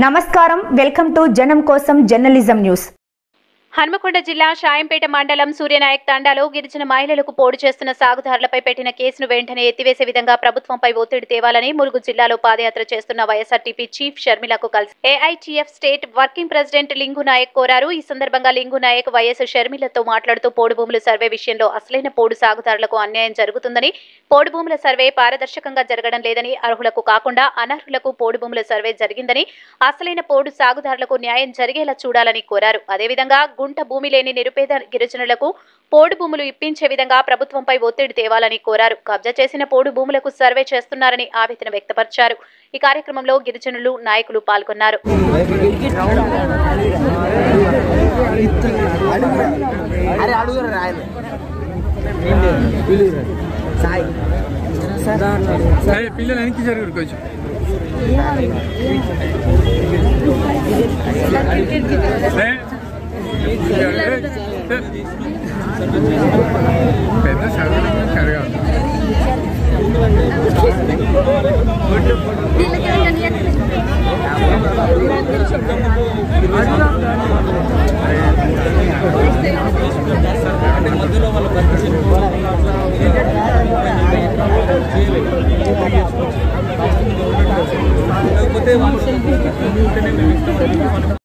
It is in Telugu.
నమస్కారం వెల్కమ్ టు జనం కోసం జర్నలిజం న్యూస్ హన్మకొండ జిల్లా షాయంపేట మండలం సూర్యనాయక్ తండాలో గిరిజన మహిళలకు పోడు చేస్తున్న సాగుదారులపై పెట్టిన కేసును వెంటనే ఎత్తివేసే విధంగా ప్రభుత్వంపై ఒత్తిడి తేవాలని ములుగు జిల్లాలో పాదయాత్ర చేస్తున్న వైఎస్ఆర్టీపీ చీఫ్ షర్మిలకు కలిసి AITF state working president Lingu Nayak కోరారు ఈ సందర్భంగా లింగు నాయక్ వైఎస్ షర్మిలతో మాట్లాడుతూ పోడు భూముల సర్వే విషయంలో అసలైన పోడు సాగుదారులకు అన్యాయం జరుగుతుందని పోడు భూముల సర్వే పారదర్శకంగా జరగడం లేదని అర్హులకు కాకుండా అనర్హులకు పోడు భూముల సర్వే జరిగిందని అసలైన పోడు సాగుదారులకు న్యాయం జరిగేలా చూడాలని కోరారు అదేవిధంగా గుంట భూమి లేని నిరుపేద గిరిజనులకు పోడు భూములు ఇప్పించే విధంగా ప్రభుత్వంపై ఒత్తిడి తేవాలని కోరారు కబ్జా చేసిన పోడు భూములకు సర్వే చేస్తున్నారని ఆవేదన వ్యక్తపరిచారు ఈ కార్యక్రమంలో గిరిజనులు నాయకులు పాల్గొన్నారు అరే అడుగురు రాయలు సాయి సరే పిల్లలు వెనక్కి జరుగురు కొంచెం సరే. పెద్ద చదువు కరగాలి